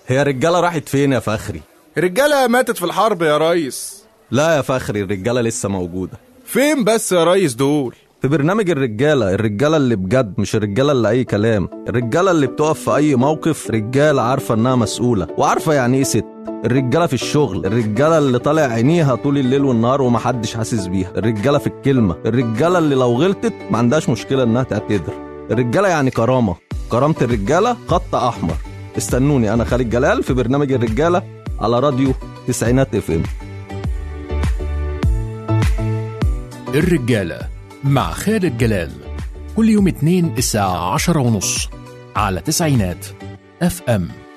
هي الرجالة راحت فين يا فخري؟ الرجالة ماتت في الحرب يا ريس لا يا فخري الرجالة لسه موجودة فين بس يا ريس دول في برنامج الرجالة الرجالة اللي بجد مش الرجالة اللي أي كلام الرجالة اللي بتقف في أي موقف رجالة عارفة إنها مسؤولة وعارفة يعني إيه ست الرجالة في الشغل الرجالة اللي طالع عينيها طول الليل والنهار ومحدش حاسس بيها الرجالة في الكلمة الرجالة اللي لو غلطت ما عندهاش مشكلة إنها تعتذر الرجالة يعني كرامة كرامة الرجالة خط أحمر استنوني أنا خالد جلال في برنامج الرجالة على راديو تسعينات اف ام الرجالة مع خالد جلال كل يوم اثنين الساعة عشرة ونص على تسعينات اف ام